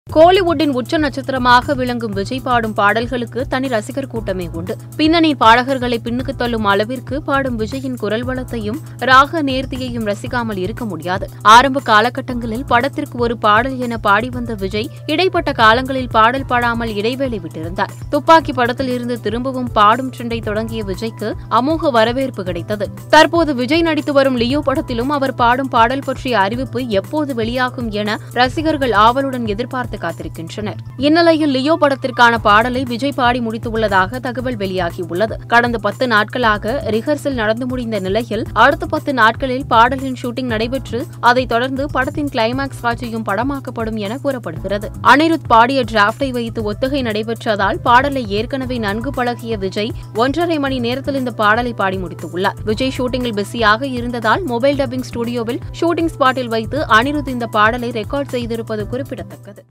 கோலிவுட்டின் உச்ச நட்சத்திரமாக விளங்கும் விஜய் பாடும் பாடல்களுக்கு தனி ரசிகர் கூட்டமே உண்டு பின்னணி பாடகர்களை பின்னுக்கு தள்ளும் அளவிற்கு பாடும் விஜயின் குரல் வளத்தையும் ராக நேர்த்தியையும் ரசிக்காமல் இருக்க முடியாது ஆரம்ப காலகட்டங்களில் படத்திற்கு ஒரு பாடல் என பாடி வந்த விஜய் இடைப்பட்ட காலங்களில் பாடல் பாடாமல் இடைவேளை விட்டிருந்தார் துப்பாக்கி படத்தில் இருந்து திரும்பவும் பாடும் ட்ரெண்டை தொடங்கிய விஜய்க்கு அமோக வரவேற்பு கிடைத்தது தற்போது விஜய் நடித்து வரும் லியோ படத்திலும் அவர் பாடும் பாடல் பற்றிய அறிவிப்பு எப்போது வெளியாகும் என ரசிகர்கள் ஆவலுடன் எதிர்பார்த்து காத்திருக்கின்றனர் இந்நிலையில் லியோ படத்திற்கான பாடலை விஜய் பாடி முடித்துள்ளதாக தகவல் வெளியாகியுள்ளது கடந்த பத்து நாட்களாக ரிஹர்சல் நடந்து முடிந்த நிலையில் அடுத்த பத்து நாட்களில் பாடலின் ஷூட்டிங் நடைபெற்று அதைத் தொடர்ந்து படத்தின் கிளைமாக்ஸ் காட்சியும் படமாக்கப்படும் என கூறப்படுகிறது அனிருத் பாடிய டிராப்டை வைத்து ஒத்திகை நடைபெற்றதால் பாடலை ஏற்கனவே நன்கு பழகிய விஜய் ஒன்றரை மணி நேரத்தில் இந்த பாடலை பாடி முடித்துள்ளார் விஜய் ஷூட்டிங்கில் பிஸியாக இருந்ததால் மொபைல் டப்பிங் ஸ்டுடியோவில் ஷூட்டிங் ஸ்பாட்டில் வைத்து அனிருத் இந்த பாடலை ரெக்கார்ட் செய்திருப்பது குறிப்பிடத்தக்கது